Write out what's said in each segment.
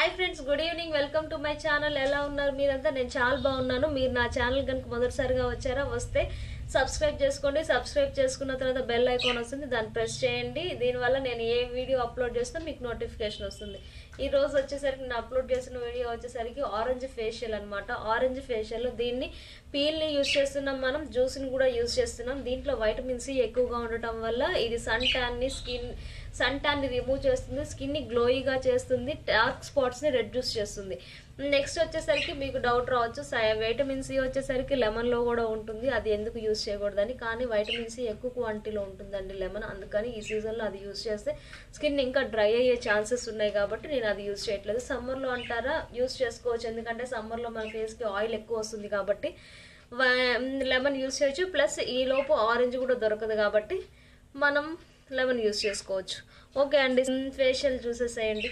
Hi friends good evening welcome to my channel ఎలా ఉన్నారు మీరంతా నేను చాలా బాగున్నాను మీరు నా ఛానల్ కనుక మొదటిసారిగా వచ్చారా వస్తే సబ్స్క్రైబ్ చేసుకోండి సబ్స్క్రైబ్ చేసుకున్న తర్వాత బెల్ ఐకాన్ వస్తుంది దాన్ని ప్రెస్ చేయండి దీనివల్ల నేను ఏ వీడియో అప్లోడ్ చేసినా మీకు నోటిఫికేషన్ వస్తుంది ఈ రోజు వచ్చేసరికి నేను అప్లోడ్ చేసిన వీడియో వచ్చేసరికి ఆరెంజ్ ఫేషియల్ అనమాట ఆరెంజ్ ఫేషియల్ దీన్ని పీల్ని యూజ్ చేస్తున్నాం మనం జ్యూస్ని కూడా యూజ్ చేస్తున్నాం దీంట్లో వైటమిన్ సి ఎక్కువగా ఉండటం వల్ల ఇది సన్ ట్యాన్ని స్కిన్ సన్ ట్యాన్ని రిమూవ్ చేస్తుంది స్కిన్ని గ్లోయిగా చేస్తుంది డార్క్ స్పాట్స్ని రెడ్యూస్ చేస్తుంది నెక్స్ట్ వచ్చేసరికి మీకు డౌట్ రావచ్చు వైటమిన్ సి వచ్చేసరికి లెమన్లో కూడా ఉంటుంది అది ఎందుకు యూజ్ చేయకూడదని కానీ వైటమిన్ సి ఎక్కువ క్వాంటిటీలో ఉంటుందండి లెమన్ అందుకని ఈ సీజన్లో అది యూజ్ చేస్తే స్కిన్ ఇంకా డ్రై అయ్యే ఛాన్సెస్ ఉన్నాయి కాబట్టి నేను అది యూజ్ చేయట్లేదు సమ్మర్లో అంటారా యూజ్ చేసుకోవచ్చు ఎందుకంటే సమ్మర్లో మన ఫేస్కి ఆయిల్ ఎక్కువ వస్తుంది కాబట్టి లెమన్ యూజ్ చేయొచ్చు ప్లస్ ఈ లోపు ఆరెంజ్ కూడా దొరకదు కాబట్టి మనం లెమన్ యూజ్ చేసుకోవచ్చు ఓకే అండి ఫేషియల్ చూసేసేయండి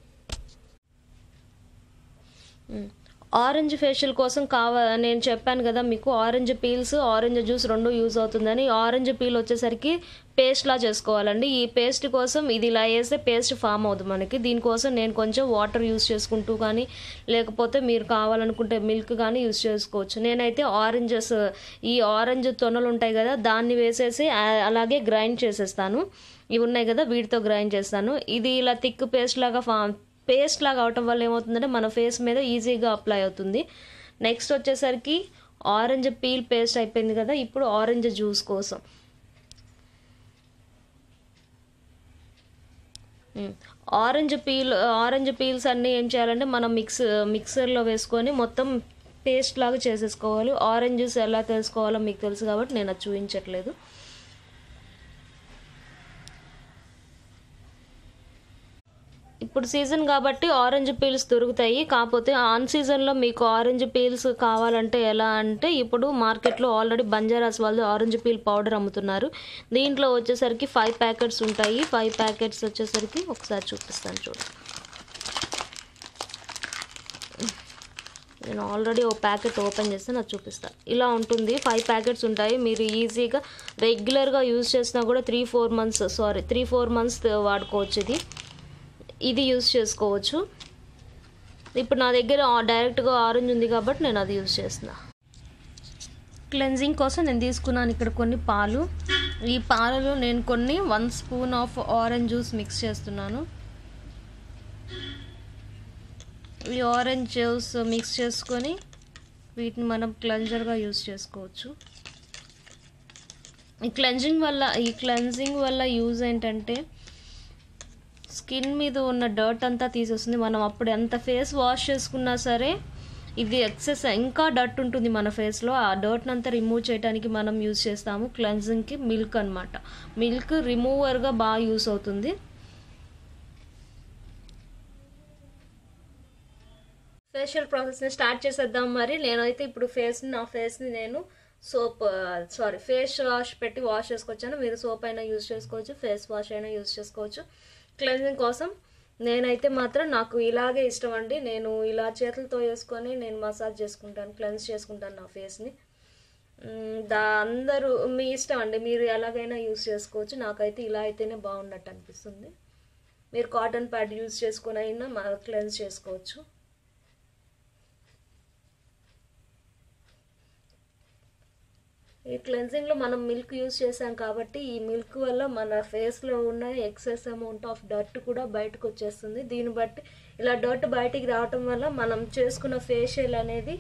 ఆరెంజ్ ఫేషియల్ కోసం కావ నేను చెప్పాను కదా మీకు ఆరెంజ్ పీల్స్ ఆరెంజ్ జ్యూస్ రెండు యూజ్ అవుతుందని ఆరెంజ్ పీల్ వచ్చేసరికి పేస్ట్లా చేసుకోవాలండి ఈ పేస్ట్ కోసం ఇది ఇలా వేస్తే పేస్ట్ ఫామ్ అవుతుంది మనకి దీనికోసం నేను కొంచెం వాటర్ యూజ్ చేసుకుంటూ కానీ లేకపోతే మీరు కావాలనుకుంటే మిల్క్ కానీ యూజ్ చేసుకోవచ్చు నేనైతే ఆరెంజెస్ ఈ ఆరెంజ్ తొనలు ఉంటాయి కదా దాన్ని వేసేసి అలాగే గ్రైండ్ చేసేస్తాను ఇవి ఉన్నాయి కదా వీటితో గ్రైండ్ చేస్తాను ఇది ఇలా థిక్ పేస్ట్ లాగా ఫామ్ పేస్ట్ లాగా అవటం వల్ల ఏమవుతుందంటే మన ఫేస్ మీద ఈజీగా అప్లై అవుతుంది నెక్స్ట్ వచ్చేసరికి ఆరెంజ్ పీల్ పేస్ట్ అయిపోయింది కదా ఇప్పుడు ఆరెంజ్ జ్యూస్ కోసం ఆరెంజ్ పీల్ ఆరెంజ్ పీల్స్ అన్నీ ఏం చేయాలంటే మనం మిక్స్ మిక్సర్లో వేసుకొని మొత్తం పేస్ట్ లాగా చేసేసుకోవాలి ఆరెంజ్ జ్యూస్ ఎలా తెలుసుకోవాలో మీకు తెలుసు కాబట్టి నేను అది చూపించట్లేదు ఇప్పుడు సీజన్ కాబట్టి ఆరెంజ్ పీల్స్ దొరుకుతాయి కాకపోతే ఆన్ సీజన్లో మీకు ఆరెంజ్ పీల్స్ కావాలంటే ఎలా అంటే ఇప్పుడు మార్కెట్లో ఆల్రెడీ బంజారాస్ వాళ్ళు ఆరెంజ్ పీల్ పౌడర్ అమ్ముతున్నారు దీంట్లో వచ్చేసరికి ఫైవ్ ప్యాకెట్స్ ఉంటాయి ఫైవ్ ప్యాకెట్స్ వచ్చేసరికి ఒకసారి చూపిస్తాను చూడండి నేను ఆల్రెడీ ఓ ప్యాకెట్ ఓపెన్ చేస్తే నాకు చూపిస్తాను ఇలా ఉంటుంది ఫైవ్ ప్యాకెట్స్ ఉంటాయి మీరు ఈజీగా రెగ్యులర్గా యూజ్ చేసినా కూడా three four months sorry three four months వాడుకోవచ్చు ఇది ఇది యూజ్ చేసుకోవచ్చు ఇప్పుడు నా దగ్గర డైరెక్ట్గా ఆరెంజ్ ఉంది కాబట్టి నేను అది యూజ్ చేస్తున్నా క్లెన్జింగ్ కోసం నేను తీసుకున్నాను ఇక్కడ కొన్ని పాలు ఈ పాలలో నేను కొన్ని one spoon of orange juice mix చేస్తున్నాను ఈ ఆరెంజ్ జ్యూస్ మిక్స్ చేసుకొని వీటిని మనం క్లెన్జర్గా యూజ్ చేసుకోవచ్చు ఈ క్లెన్జింగ్ వల్ల ఈ క్లెన్జింగ్ వల్ల యూజ్ ఏంటంటే స్కిన్ మీద ఉన్న డర్ట్ అంతా తీసేస్తుంది మనం అప్పుడు ఎంత ఫేస్ వాష్ చేసుకున్నా సరే ఇది ఎక్సెస్ ఇంకా డర్ట్ ఉంటుంది మన ఫేస్లో ఆ డర్ట్ని అంతా రిమూవ్ చేయడానికి మనం యూజ్ చేస్తాము క్లెన్జింగ్కి మిల్క్ అనమాట మిల్క్ రిమూవర్గా బాగా యూస్ అవుతుంది ఫేషియల్ ప్రాసెస్ని స్టార్ట్ చేసేద్దాం మరి నేనైతే ఇప్పుడు ఫేస్ని నా ఫేస్ని నేను సోప్ సారీ ఫేస్ వాష్ పెట్టి వాష్ చేసుకొచ్చాను మీరు సోప్ అయినా యూజ్ చేసుకోవచ్చు ఫేస్ వాష్ అయినా యూజ్ చేసుకోవచ్చు క్లెన్జింగ్ కోసం నేనైతే మాత్రం నాకు ఇలాగే ఇష్టం అండి నేను ఇలా చేతులతో వేసుకొని నేను మసాజ్ చేసుకుంటాను క్లెన్స్ చేసుకుంటాను నా ఫేస్ని దా అందరూ మీ ఇష్టం అండి మీరు ఎలాగైనా యూజ్ చేసుకోవచ్చు నాకైతే ఇలా అయితేనే బాగున్నట్టు అనిపిస్తుంది మీరు కాటన్ ప్యాడ్ యూజ్ చేసుకొని అయినా క్లెన్స్ చేసుకోవచ్చు ఈ క్లెన్జింగ్లో మనం మిల్క్ యూజ్ చేసాం కాబట్టి ఈ మిల్క్ వల్ల మన ఫేస్లో ఉన్న ఎక్సెస్ అమౌంట్ ఆఫ్ డర్ట్ కూడా బయటకు వచ్చేస్తుంది దీన్ని బట్టి ఇలా డర్ట్ బయటికి రావటం వల్ల మనం చేసుకున్న ఫేషియల్ అనేది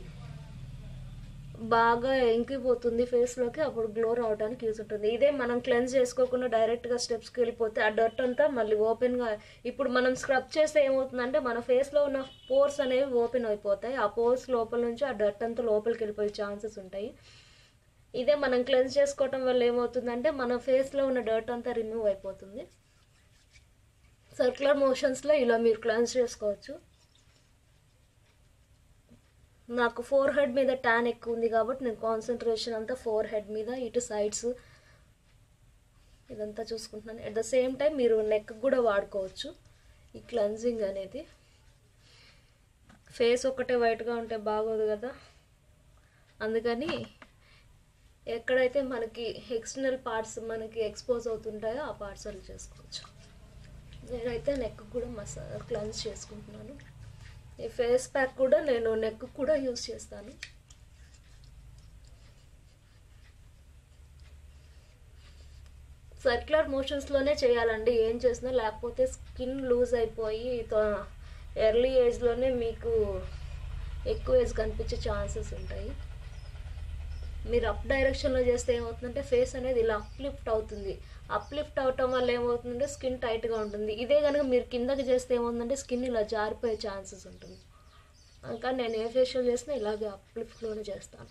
బాగా ఎంకిపోతుంది ఫేస్లోకి అప్పుడు గ్లో రావడానికి యూజ్ ఉంటుంది ఇదే మనం క్లెన్స్ చేసుకోకుండా డైరెక్ట్గా స్టెప్స్కి వెళ్ళిపోతే ఆ డర్ట్ అంతా మళ్ళీ ఓపెన్గా ఇప్పుడు మనం స్క్రబ్ చేస్తే ఏమవుతుందంటే మన ఫేస్లో ఉన్న పోర్స్ అనేవి ఓపెన్ అయిపోతాయి ఆ పోర్స్ లోపల నుంచి ఆ డర్ట్ అంతా లోపలికి వెళ్ళిపోయే ఛాన్సెస్ ఉంటాయి ఇదే మనం క్లెన్స్ చేసుకోవటం వల్ల ఏమవుతుందంటే మన ఫేస్లో ఉన్న డర్ట్ అంతా రిమూవ్ అయిపోతుంది సర్క్యులర్ మోషన్స్లో ఇలా మీరు క్లెన్స్ చేసుకోవచ్చు నాకు ఫోర్ హెడ్ మీద ట్యాన్ ఎక్కువ ఉంది కాబట్టి నేను కాన్సన్ట్రేషన్ అంతా ఫోర్ హెడ్ మీద ఇటు సైడ్స్ ఇదంతా చూసుకుంటున్నాను అట్ ద సేమ్ టైం మీరు నెక్ కూడా వాడుకోవచ్చు ఈ క్లెన్జింగ్ అనేది ఫేస్ ఒకటే వైట్గా ఉంటే బాగోదు కదా అందుకని ఎక్కడైతే మనకి ఎక్స్టర్నల్ పార్ట్స్ మనకి ఎక్స్పోజ్ అవుతుంటాయో ఆ పార్ట్స్ అలా చేసుకోవచ్చు నేనైతే నెక్ కూడా మసా క్లెన్స్ చేసుకుంటున్నాను ఈ ఫేస్ ప్యాక్ కూడా నేను నెక్ కూడా యూస్ చేస్తాను సర్క్యులర్ మోషన్స్లోనే చేయాలండి ఏం చేసినా లేకపోతే స్కిన్ లూజ్ అయిపోయి ఎర్లీ ఏజ్లోనే మీకు ఎక్కువ ఏజ్ కనిపించే ఛాన్సెస్ ఉంటాయి మీరు అప్ డైరెక్షన్లో చేస్తే ఏమవుతుందంటే ఫేస్ అనేది ఇలా అప్లిఫ్ట్ అవుతుంది అప్లిఫ్ట్ అవటం వల్ల ఏమవుతుందంటే స్కిన్ టైట్గా ఉంటుంది ఇదే కనుక మీరు కిందకి చేస్తే ఏమవుతుందంటే స్కిన్ ఇలా జారిపోయే ఛాన్సెస్ ఉంటుంది ఇంకా నేను ఏ ఫేషియల్ చేసినా ఇలాగే అప్లిఫ్ట్లోనే చేస్తాను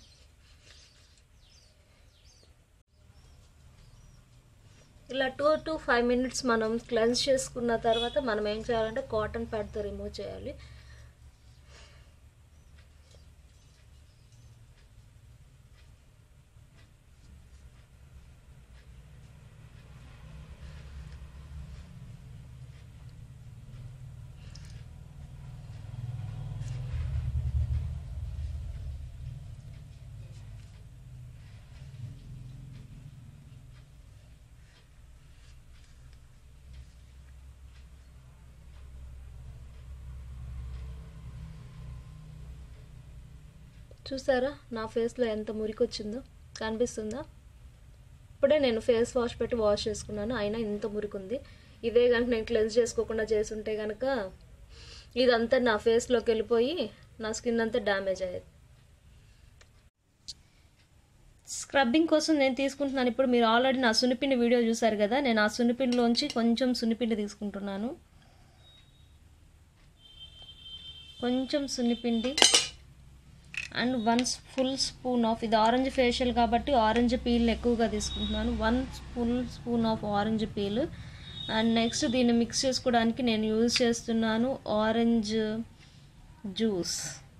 ఇలా టూ టు ఫైవ్ మినిట్స్ మనం క్లెన్స్ చేసుకున్న తర్వాత మనం ఏం చేయాలంటే కాటన్ ప్యాడ్తో రిమూవ్ చేయాలి చూసారా నా ఫేస్లో ఎంత మురికి వచ్చిందో కనిపిస్తుందా ఇప్పుడే నేను ఫేస్ వాష్ పెట్టి వాష్ చేసుకున్నాను అయినా ఇంత మురికి ఉంది ఇదే కనుక నేను క్లెన్స్ చేసుకోకుండా చేసుంటే కనుక ఇదంతా నా ఫేస్లోకి వెళ్ళిపోయి నా స్కిన్ అంతా డ్యామేజ్ అయ్యేది స్క్రబ్బింగ్ కోసం నేను తీసుకుంటున్నాను ఇప్పుడు మీరు ఆల్రెడీ నా సునిపిండి వీడియో చూసారు కదా నేను ఆ సునిపిండిలోంచి కొంచెం సునిపిండి తీసుకుంటున్నాను కొంచెం సున్నిపిండి and one full spoon of ఇది ఆరెంజ్ ఫేషియల్ కాబట్టి ఆరెంజ్ పీల్ ఎక్కువగా తీసుకుంటున్నాను one full spoon of orange peel and next దీన్ని మిక్స్ చేసుకోవడానికి నేను యూజ్ చేస్తున్నాను ఆరెంజ్ జ్యూస్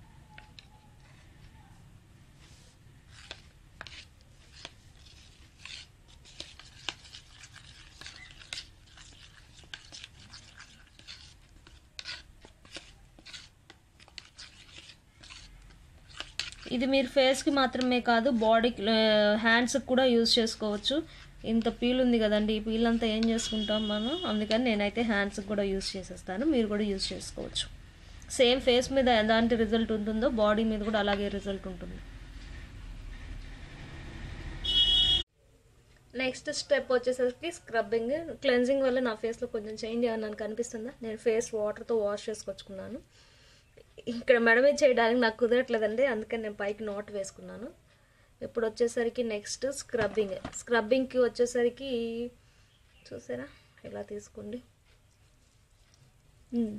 ఇది మీరు ఫేస్కి మాత్రమే కాదు బాడీకి హ్యాండ్స్కి కూడా యూజ్ చేసుకోవచ్చు ఇంత పీల్ ఉంది కదండి ఈ పీల్ అంతా ఏం చేసుకుంటాం మనం అందుకని నేనైతే హ్యాండ్స్కి కూడా యూజ్ చేసేస్తాను మీరు కూడా యూజ్ చేసుకోవచ్చు సేమ్ ఫేస్ మీద ఎలాంటి రిజల్ట్ ఉంటుందో బాడీ మీద కూడా అలాగే రిజల్ట్ ఉంటుంది నెక్స్ట్ స్టెప్ వచ్చేసరికి స్క్రబ్బింగ్ క్లెన్జింగ్ వల్ల నా ఫేస్లో కొంచెం చేంజ్ అయ్యాను నాకు కనిపిస్తుందా నేను ఫేస్ వాటర్తో వాష్ చేసుకొచ్చుకున్నాను ఇక్కడ మెడ మీద చేయడానికి నాకు కుదరట్లేదండి అందుకని నేను పైకి నోట్ వేసుకున్నాను ఇప్పుడు వచ్చేసరికి నెక్స్ట్ స్క్రబ్బింగ్ స్క్రబ్బింగ్కి వచ్చేసరికి చూసారా ఇలా తీసుకోండి ఉమ్.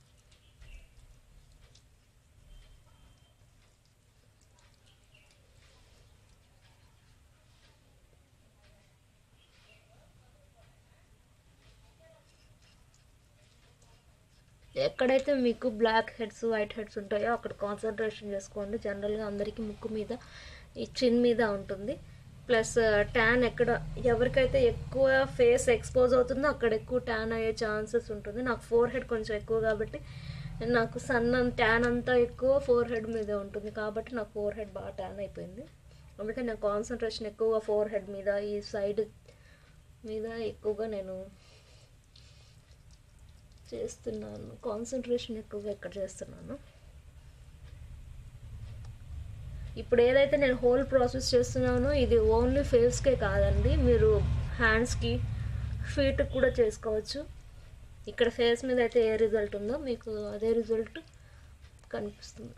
ఎక్కడైతే మీకు బ్లాక్ హెడ్స్ వైట్ హెడ్స్ ఉంటాయో అక్కడ కాన్సన్ట్రేషన్ చేసుకోండి జనరల్గా అందరికీ ముక్కు మీద ఈ చిన్ మీద ఉంటుంది ప్లస్ ట్యాన్ ఎక్కడ ఎవరికైతే ఎక్కువ ఫేస్ ఎక్స్పోజ్ అవుతుందో అక్కడ ఎక్కువ ట్యాన్ అయ్యే ఛాన్సెస్ ఉంటుంది నాకు ఫోర్ హెడ్ కొంచెం ఎక్కువ కాబట్టి నాకు సన్న ట్యాన్ అంతా ఎక్కువ ఫోర్ హెడ్ మీదే ఉంటుంది కాబట్టి నాకు ఫోర్ హెడ్ బాగా ట్యాన్ అయిపోయింది అందుకని నేను కాన్సన్ట్రేషన్ ఎక్కువగా ఫోర్ హెడ్ మీద ఈ సైడ్ మీద ఎక్కువగా నేను చేస్తున్నాను కాన్సన్ట్రేషన్ ఎక్కువగా ఇక్కడ చేస్తున్నాను ఇప్పుడు ఏదైతే నేను హోల్ ప్రాసెస్ చేస్తున్నానో ఇది ఓన్లీ ఫేస్కే కాదండి మీరు హ్యాండ్స్కి ఫీట్కి కూడా చేసుకోవచ్చు ఇక్కడ ఫేస్ మీద అయితే ఏ రిజల్ట్ ఉందో మీకు అదే రిజల్ట్ కనిపిస్తుంది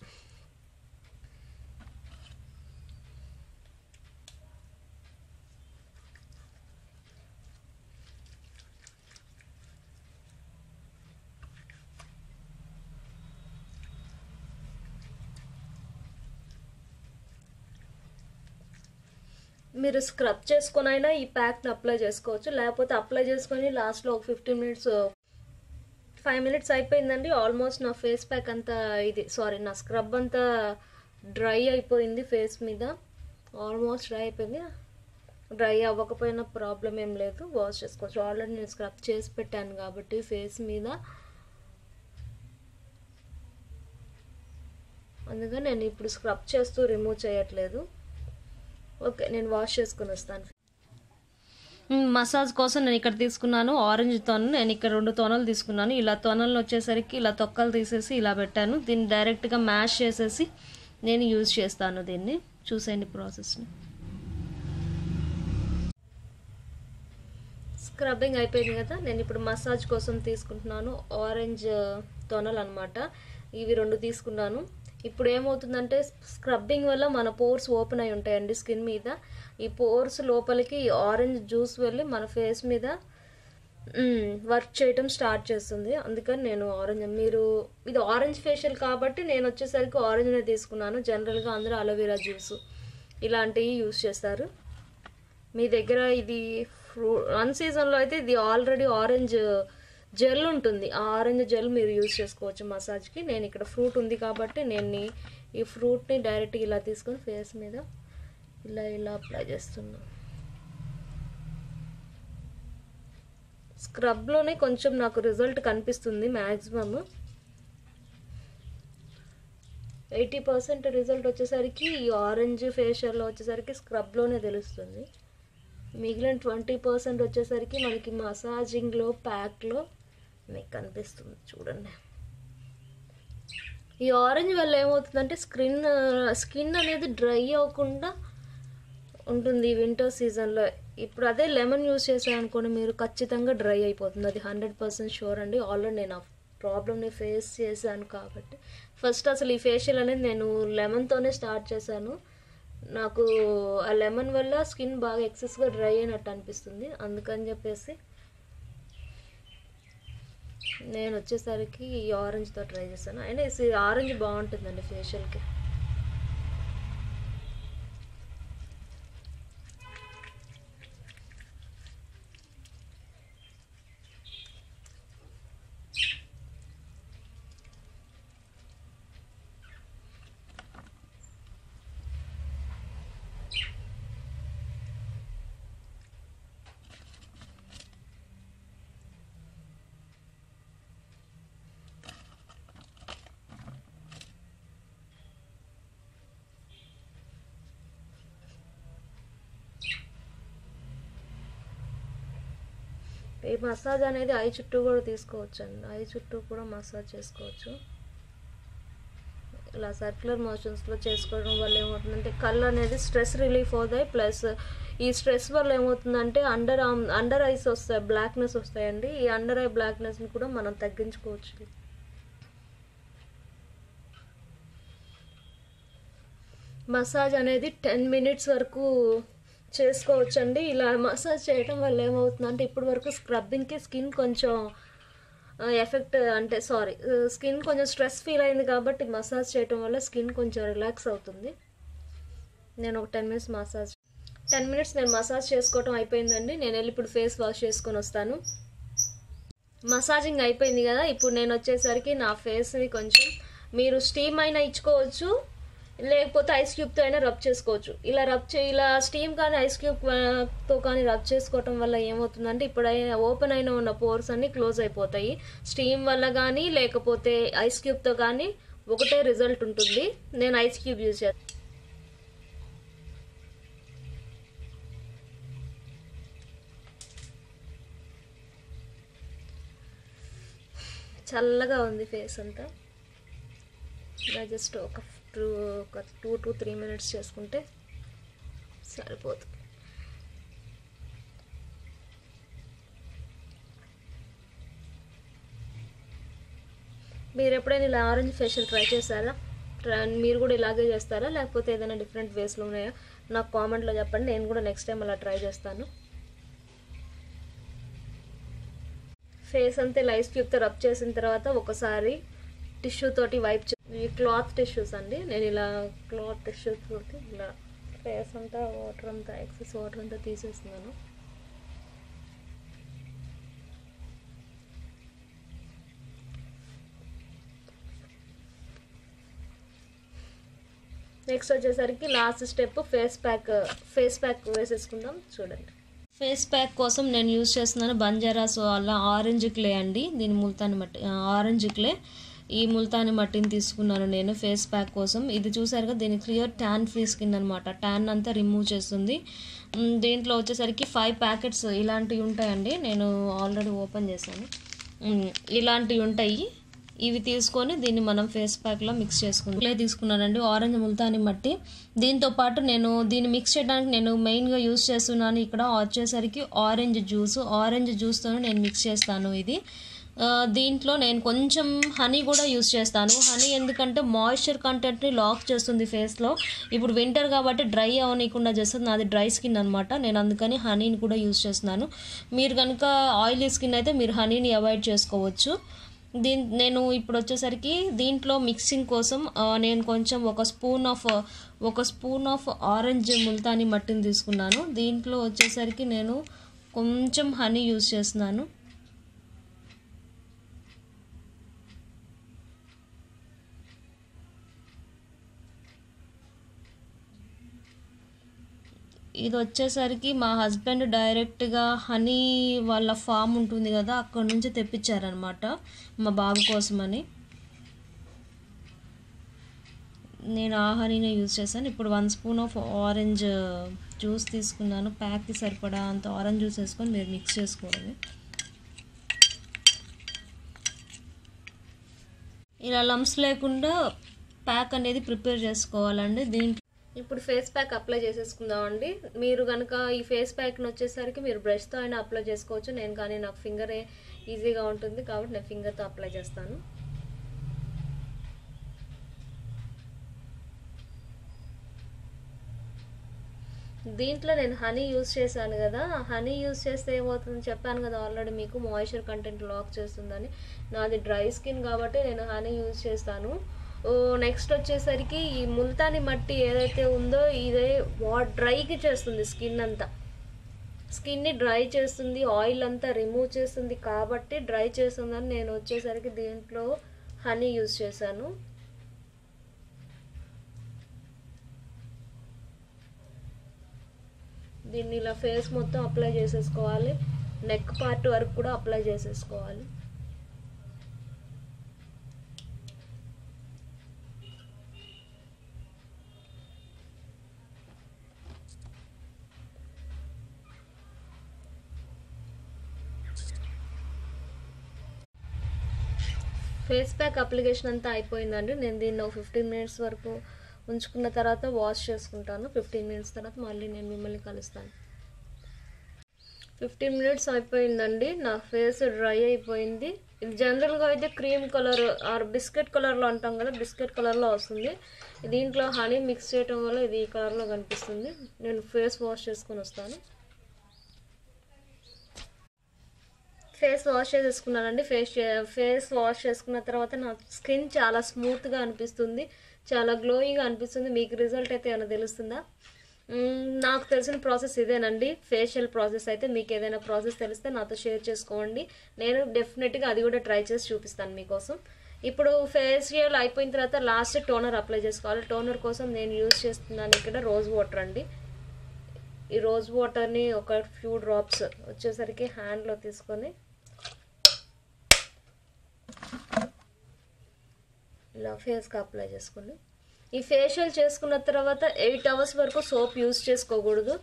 మీరు స్క్రబ్ చేసుకొని అయినా ఈ ప్యాక్ని అప్లై చేసుకోవచ్చు లేకపోతే అప్లై చేసుకొని లాస్ట్లో ఒక ఫిఫ్టీన్ మినిట్స్ ఫైవ్ మినిట్స్ అయిపోయిందండి ఆల్మోస్ట్ నా ఫేస్ ప్యాక్ అంతా ఇది సారీ నా స్క్రబ్ అంతా డ్రై అయిపోయింది ఫేస్ మీద ఆల్మోస్ట్ డ్రై అయిపోయింది డ్రై అవ్వకపోయినా ప్రాబ్లం ఏం లేదు వాష్ చేసుకోవచ్చు ఆల్రెడీ నేను స్క్రబ్ చేసి పెట్టాను కాబట్టి ఫేస్ మీద అందుకని నేను ఇప్పుడు స్క్రబ్ చేస్తూ రిమూవ్ చేయట్లేదు ఓకే నేను వాష్ చేసుకుని వస్తాను మ్, మసాజ్ కోసం నేను ఇక్కడ తీసుకున్నాను ఆరెంజ్ తోన నేను ఇక్కడ రెండు తోనలు తీసుకున్నాను ఇలా తోనలు వచ్చేసరికి ఇలా తొక్కలు తీసేసి ఇలా పెట్టాను దీన్ని డైరెక్ట్గా మ్యాష్ చేసేసి నేను యూజ్ చేస్తాను దీన్ని చూసేయండి ప్రాసెస్ని స్క్రబ్బింగ్ అయిపోయింది కదా నేను ఇప్పుడు మసాజ్ కోసం తీసుకుంటున్నాను ఆరెంజ్ తొనలు అనమాట ఇవి రెండు తీసుకున్నాను ఇప్పుడు ఏమవుతుందంటే స్క్రబ్బింగ్ వల్ల మన పోర్స్ ఓపెన్ అయి ఉంటాయండి స్కిన్ మీద ఈ పోర్స్ లోపలికి ఈ ఆరెంజ్ జ్యూస్ వెళ్ళి మన ఫేస్ మీద వర్క్ చేయటం స్టార్ట్ చేస్తుంది అందుకని నేను ఆరెంజ్ మీరు ఇది ఆరెంజ్ ఫేషియల్ కాబట్టి నేను వచ్చేసరికి ఆరెంజ్నే తీసుకున్నాను జనరల్గా అందరూ అలోవెరా జ్యూస్ ఇలాంటివి యూస్ చేస్తారు మీ దగ్గర ఇది ఫ్రూ వన్ సీజన్లో అయితే ఇది ఆల్రెడీ ఆరెంజ్ జెల్ ఉంటుంది ఆ ఆరెంజ్ జెల్ మీరు యూజ్ చేసుకోవచ్చు మసాజ్కి నేను ఇక్కడ ఫ్రూట్ ఉంది కాబట్టి నేను ఈ- ఈ ఫ్రూట్ని డైరెక్ట్గా ఇలా తీసుకొని ఫేస్ మీద ఇలా ఇలా అప్లై చేస్తున్నాను స్క్రబ్లోనే కొంచెం నాకు రిజల్ట్ కనిపిస్తుంది మ్యాక్సిమమ్ ఎయిటీ పర్సెంట్ రిజల్ట్ వచ్చేసరికి ఈ ఆరెంజ్ ఫేషియల్లో వచ్చేసరికి స్క్రబ్లోనే తెలుస్తుంది మిగిలిన ట్వంటీ పర్సెంట్ వచ్చేసరికి మనకి మసాజింగ్లో ప్యాక్లో మీకు కనిపిస్తుంది చూడండి ఈ ఆరెంజ్ వల్ల ఏమవుతుందంటే స్కిన్ స్కిన్ అనేది డ్రై అవ్వకుండా ఉంటుంది ఈ వింటర్ సీజన్లో ఇప్పుడు అదే లెమన్ యూస్ చేశారనుకోండి మీరు ఖచ్చితంగా డ్రై అయిపోతుంది అది హండ్రెడ్ పర్సెంట్ షూర్ అండి ఆల్రెడీ నేను ఆ ప్రాబ్లమ్ని ఫేస్ చేశాను కాబట్టి ఫస్ట్ అసలు ఈ ఫేషియల్ అనేది నేను లెమన్తోనే స్టార్ట్ చేశాను నాకు ఆ లెమన్ వల్ల స్కిన్ బాగా ఎక్సెస్గా డ్రై అయినట్టు అనిపిస్తుంది అందుకని చెప్పేసి నేను వచ్చేసరికి ఈ ఆరెంజ్తో ట్రై చేశాను అయినా ఈ ఆరెంజ్ బాగుంటుందండి ఫేషియల్కి ఈ మసాజ్ అనేది ఐ చుట్టూ కూడా తీసుకోవచ్చు అండి ఐ చుట్టూ కూడా మసాజ్ చేసుకోవచ్చు ఇలా సర్క్యులర్ మోషన్స్లో చేసుకోవడం వల్ల ఏమవుతుందంటే కళ్ళు అనేది స్ట్రెస్ రిలీఫ్ అవుతాయి ప్లస్ ఈ స్ట్రెస్ వల్ల ఏమవుతుందంటే అండర్ ఆమ్ అండర్ ఐస్ వస్తాయి బ్లాక్నెస్ వస్తాయండి ఈ అండర్ ఐ బ్లాక్నెస్ని కూడా మనం తగ్గించుకోవచ్చు మసాజ్ అనేది టెన్ మినిట్స్ వరకు చేసుకోవచ్చండి ఇలా మసాజ్ చేయడం వల్ల ఏమవుతుందంటే ఇప్పటి వరకు స్క్రబ్బింగ్కి స్కిన్ కొంచెం ఎఫెక్ట్ అంటే సారీ స్కిన్ కొంచెం స్ట్రెస్ ఫీల్ అయింది కాబట్టి మసాజ్ చేయడం వల్ల స్కిన్ కొంచెం రిలాక్స్ అవుతుంది నేను ఒక ten minutes massage ten minutes నేను మసాజ్ చేసుకోవటం అయిపోయిందండి నేను వెళ్ళి ఇప్పుడు ఫేస్ వాష్ చేసుకొని వస్తాను మసాజింగ్ అయిపోయింది కదా ఇప్పుడు నేను వచ్చేసరికి నా ఫేస్ని కొంచెం మీరు స్టీమ్ అయినా ఇచ్చుకోవచ్చు లేకపోతే ఐస్ క్యూబ్తో అయినా రబ్ చేసుకోవచ్చు ఇలా రబ్ చే ఇలా స్టీమ్ కానీ ఐస్ క్యూబ్తో కానీ రబ్ చేసుకోవటం వల్ల ఏమవుతుందంటే ఇప్పుడు ఓపెన్ అయిన ఉన్న పోర్స్ అన్ని క్లోజ్ అయిపోతాయి స్టీమ్ వల్ల కానీ లేకపోతే ఐస్ క్యూబ్తో కానీ ఒకటే రిజల్ట్ ఉంటుంది నేను ఐస్ క్యూబ్ యూజ్ చేస్తాను చల్లగా ఉంది ఫేస్ అంతా ఇలా జస్ట్ ఒక టూ ఒక టూ టు త్రీ మినిట్స్ చేసుకుంటే సరిపోతుంది మీరు ఎప్పుడైనా ఇలా ఆరెంజ్ ఫేషియల్ ట్రై చేశారా ట్రై మీరు కూడా ఇలాగే చేస్తారా లేకపోతే ఏదైనా డిఫరెంట్ వేస్లో ఉన్నాయా నాకు కామెంట్లో చెప్పండి నేను కూడా నెక్స్ట్ టైం అలా ట్రై చేస్తాను ఫేస్ అంతా ఇలా ఐస్ క్యూబ్తో రబ్ చేసిన తర్వాత ఒకసారి టిష్యూ తోటి వైప్ ఈ క్లాత్ టిష్యూస్ అండి నేను ఇలా క్లాత్ టిష్యూ తోటి ఇలా ఫేస్ అంతా వాటర్ అంతా ఎక్సెస్ వాటర్ అంతా తీసేస్తున్నాను నెక్స్ట్ వచ్చేసరికి last step face pack face pack వేసేసుకుందాం చూడండి ఫేస్ ప్యాక్ కోసం నేను యూజ్ చేస్తున్నాను బంజారాస్ వాళ్ళ ఆరెంజ్ క్లే అండి దీని ముల్తాన్ మట్టి ఆరెంజ్ క్లే ఈ ముల్తాని మట్టిని తీసుకున్నాను నేను ఫేస్ ప్యాక్ కోసం ఇది చూసారుగా దీని క్లియర్ ట్యాన్ ఫ్రీ స్కిన్ అనమాట ట్యాన్ అంతా రిమూవ్ చేస్తుంది మ్, దీంట్లో వచ్చేసరికి ఫైవ్ ప్యాకెట్స్ ఇలాంటివి ఉంటాయండి నేను ఆల్రెడీ ఓపెన్ చేశాను మ్, ఇలాంటివి ఉంటాయి ఇవి తీసుకొని దీన్ని మనం ఫేస్ ప్యాక్లో మిక్స్ చేసుకుందాం ఇట్లే తీసుకున్నానండి ఆరెంజ్ ముల్తాని మట్టి దీంతో పాటు నేను దీన్ని మిక్స్ చేయడానికి నేను మెయిన్గా యూస్ చేస్తున్నాను ఇక్కడ వచ్చేసరికి ఆరెంజ్ జ్యూస్ ఆరెంజ్ జ్యూస్తో నేను మిక్స్ చేస్తాను ఇది ఆ, దీంట్లో నేను కొంచెం హనీ కూడా యూస్ చేస్తాను హనీ ఎందుకంటే మాయిశ్చర్ కంటెంట్ని లాక్ చేస్తుంది ఫేస్లో ఇప్పుడు వింటర్ కాబట్టి డ్రై అవనీయకుండా చేస్తుంది నాది డ్రై స్కిన్ అనమాట నేను అందుకని హనీని కూడా యూస్ చేస్తున్నాను మీరు కనుక ఆయిలీ స్కిన్ అయితే మీరు హనీని అవాయిడ్ చేసుకోవచ్చు దీని నేను ఇప్పుడు వచ్చేసరికి దీంట్లో మిక్సింగ్ కోసం ఆ, నేను కొంచెం ఒక స్పూన్ ఆఫ్ ఒక స్పూన్ ఆఫ్ ఆరెంజ్ ముల్తాని మట్టిని తీసుకున్నాను దీంట్లో వచ్చేసరికి నేను కొంచెం హనీ యూస్ చేస్తున్నాను ఇది వచ్చేసరికి మా హస్బెండ్ డైరెక్ట్గా హనీ వాళ్ళ ఫామ్ ఉంటుంది కదా అక్కడ నుంచి తెప్పించారనమాట మా బాబు కోసమని నేను ఆ హనీనే యూజ్ చేశాను ఇప్పుడు one spoon of orange juice తీసుకున్నాను ప్యాక్కి సరిపడా అంత ఆరెంజ్ జ్యూస్ వేసుకొని మీరు మిక్స్ చేసుకోవడమే ఇలా లమ్స్ లేకుండా ప్యాక్ అనేది ప్రిపేర్ చేసుకోవాలండి దీంట్లో ఇప్పుడు ఫేస్ ప్యాక్ అప్లై చేసేసుకుందామండి మీరు కనుక ఈ ఫేస్ ప్యాక్ని వచ్చేసరికి మీరు బ్రష్తో అయినా అప్లై చేసుకోవచ్చు నేను కానీ నాకు ఫింగరే ఈజీగా ఉంటుంది కాబట్టి నేను ఫింగర్తో అప్లై చేస్తాను దీంట్లో నేను హనీ యూస్ చేశాను కదా హనీ యూస్ చేస్తే ఏమవుతుంది చెప్పాను కదా ఆల్రెడీ మీకు మాయిశ్చర్ కంటెంట్ లాక్ చేస్తుందని నాది డ్రై స్కిన్ కాబట్టి నేను హనీ యూస్ చేస్తాను నెక్స్ట్ వచ్చేసరికి ఈ ముల్తాని మట్టి ఏదైతే ఉందో ఇదే వా డ్రైకి చేస్తుంది స్కిన్ అంతా స్కిన్ని డ్రై చేస్తుంది ఆయిల్ అంతా రిమూవ్ చేస్తుంది కాబట్టి డ్రై చేస్తుందని నేను వచ్చేసరికి దీంట్లో హనీ యూస్ చేశాను దీన్ని ఇలా ఫేస్ మొత్తం అప్లై చేసేసుకోవాలి నెక్ పార్ట్ వరకు కూడా అప్లై చేసేసుకోవాలి ఫేస్ ప్యాక్ అప్లికేషన్ అంతా అయిపోయిందండి నేను దీన్ని ఒక ఫిఫ్టీన్ మినిట్స్ వరకు ఉంచుకున్న తర్వాత వాష్ చేసుకుంటాను ఫిఫ్టీన్ మినిట్స్ తర్వాత మళ్ళీ నేను మిమ్మల్ని కలుస్తాను ఫిఫ్టీన్ మినిట్స్ అయిపోయిందండి నా ఫేస్ డ్రై అయిపోయింది ఇది జనరల్గా అయితే క్రీమ్ కలర్ ఆర్ బిస్కెట్ కలర్లో అంటాం కదా బిస్కెట్ కలర్లో వస్తుంది దీంట్లో హనీ మిక్స్ చేయడం వల్ల ఇది ఈ కలర్లో కనిపిస్తుంది నేను ఫేస్ వాష్ చేసుకొని వస్తాను ఫేస్ వాష్ చేసేసుకున్నానండి ఫేస్ ఫేస్ వాష్ చేసుకున్న తర్వాత నా స్కిన్ చాలా స్మూత్గా అనిపిస్తుంది చాలా గ్లోయింగ్గా అనిపిస్తుంది మీకు రిజల్ట్ అయితే ఏమైనా తెలుస్తుందా మ్మ్, నాకు తెలిసిన ప్రాసెస్ ఇదేనండి ఫేషియల్ ప్రాసెస్ అయితే మీకు ఏదైనా ప్రాసెస్ తెలిస్తే నాతో షేర్ చేసుకోండి నేను డెఫినెట్గా అది కూడా ట్రై చేసి చూపిస్తాను మీకోసం ఇప్పుడు ఫేషియల్ అయిపోయిన తర్వాత లాస్ట్ టోనర్ అప్లై చేసుకోవాలి టోనర్ కోసం నేను యూజ్ చేస్తున్నాను ఇక్కడ రోజ్ వాటర్ అండి ఈ రోజ్ వాటర్ని ఒక ఫ్యూ డ్రాప్స్ వచ్చేసరికి హ్యాండ్లో తీసుకొని ఇలా ఫేస్కి అప్లై చేసుకోండి ఈ ఫేషియల్ చేసుకున్న తర్వాత ఎయిట్ అవర్స్ వరకు సోప్ యూస్ చేసుకోకూడదు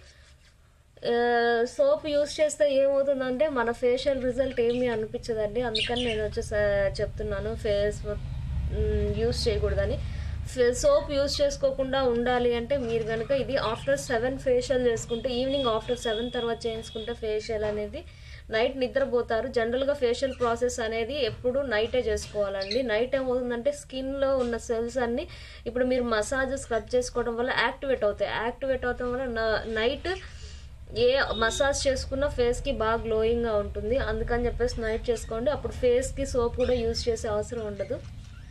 సోప్ యూస్ చేస్తే ఏమవుతుందంటే మన ఫేషియల్ రిజల్ట్ ఏమీ అనిపించదండి అందుకని నేను వచ్చేసి చెప్తున్నాను ఫేస్ యూస్ చేయకూడదని సోప్ యూస్ చేసుకోకుండా ఉండాలి అంటే మీరు కనుక ఇది ఆఫ్టర్ సెవెన్ ఫేషియల్ చేసుకుంటే ఈవినింగ్ ఆఫ్టర్ సెవెన్ తర్వాత చేసుకుంటే ఫేషియల్ అనేది నైట్ నిద్రపోతారు జనరల్గా ఫేషియల్ ప్రాసెస్ అనేది ఎప్పుడు నైటే చేసుకోవాలండి నైట్ ఏమవుతుందంటే స్కిన్లో ఉన్న సెల్స్ అన్ని ఇప్పుడు మీరు మసాజ్ స్క్రబ్ చేసుకోవడం వల్ల యాక్టివేట్ అవుతాయి యాక్టివేట్ అవడం వల్ల నైట్ ఏ మసాజ్ చేసుకున్న ఫేస్కి బాగా గ్లోయింగ్గా ఉంటుంది అందుకని చెప్పేసి నైట్ చేసుకోండి అప్పుడు ఫేస్కి సోప్ కూడా యూజ్ చేసే అవసరం ఉండదు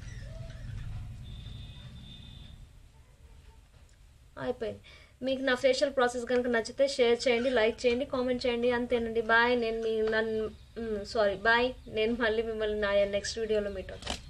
అయిపోయింది మీకు నా ఫేషియల్ ప్రాసెస్ కనుక నచ్చితే షేర్ చేయండి లైక్ చేయండి కామెంట్ చేయండి అంతేనండి బాయ్ నేను మీ నన్ను సారీ బాయ్ నేను మళ్ళీ మిమ్మల్ని నా నెక్స్ట్ వీడియోలో మీట్ అవుతాను